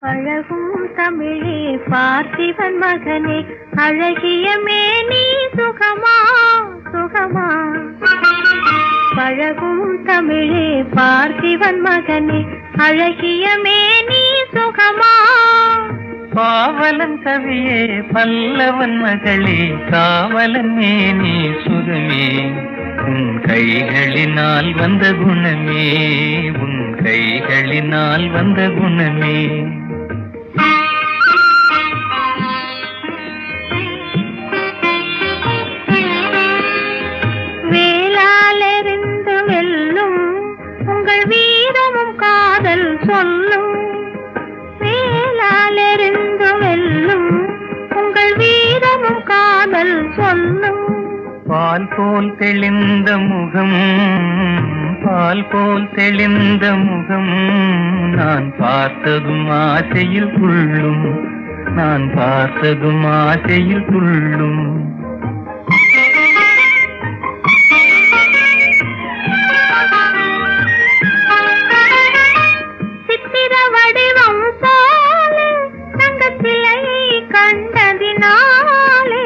அழகும் தமிழே பார்த்திவன் மகனே அழகிய மேனி சுகமா சுகமா பழகும் தமிழே பார்த்திவன் மகனே அழகிய மேனி சுகமா பாவலன் கவியே பல்லவன் மகளே காவலன் மேனி சுகமே உன் கைகளினால் வந்த குணமே உன் கைகளினால் வந்த குணமே வேளாலெறிந்து வெல்லும் உங்கள் வீரமும் காதல் சொல்லும் வேளாலெறிந்து வெல்லும் உங்கள் வீரமும் காதல் சொல்லும் பால் போல் தெளிந்த முகம் பால் போல் தெளிந்த முகம் நான் பார்த்ததும் ஆசையில் துள்ளும் நான் பார்த்ததும் ஆசையில் துள்ளும் சித்திர வடிவம் போலே தங்கத்திலை கண்டதினாலே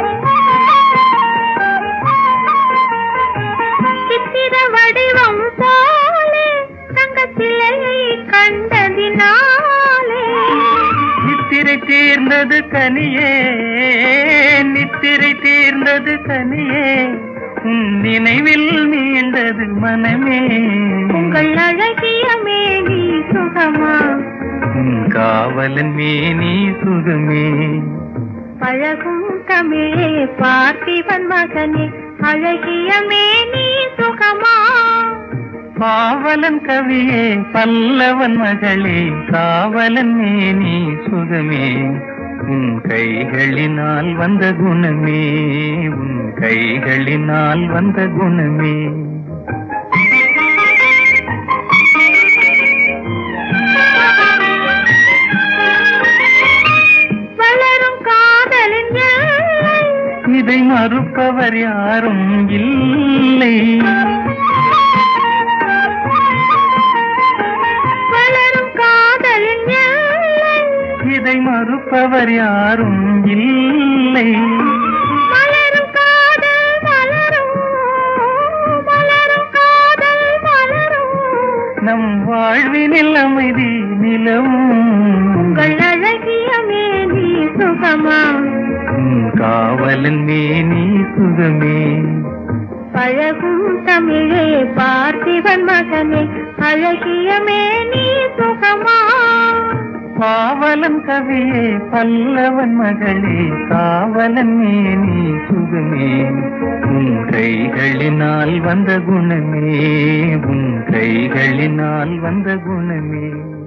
சித்திர வடிவம் போலே தங்கத்திலை கண்டதினாலே நித்திரை தீர்ந்தது கனியே நித்திரை தீர்ந்தது கனியே உன் நினைவில் மீண்டது மனமே உங்கள் அழகிய மேனி சுகமா உன் காவலன் மேனி சுகமே பழகும் தமிழே பார்த்திபன் மகனே அழகிய மேனி சுகமா பாவலன் கவியே பல்லவன் மகளே காவலன் மேனி சுகமே உன் கைகளினால் வந்த குணமே உன் கைகளினால் வந்த குணமே வளரும் காதலின் எல்லை இதை மறுப்பவர் யாரும் இல்லை வளரும் காதலின் எல்லை இதை மறுப்பவர் யாரும் இல்லை மலரும் காதல் மலரும் மலரும் காதல் மலரும் நம் வாழ்வினில் அமைதி நிலவும் உங்கள் அழகிய மேனி சுகமா உன் காவலன் மேனி சுகமே பழகும் தமிழே பார்த்திபன் மகனே அழகிய மேனி சுகமா பாவலன் கவியே பல்லவன் மகளே காவலன் மேனி சுகமே உன் கைகளினால் வந்த குணமே உன் கைகளினால் வந்த குணமே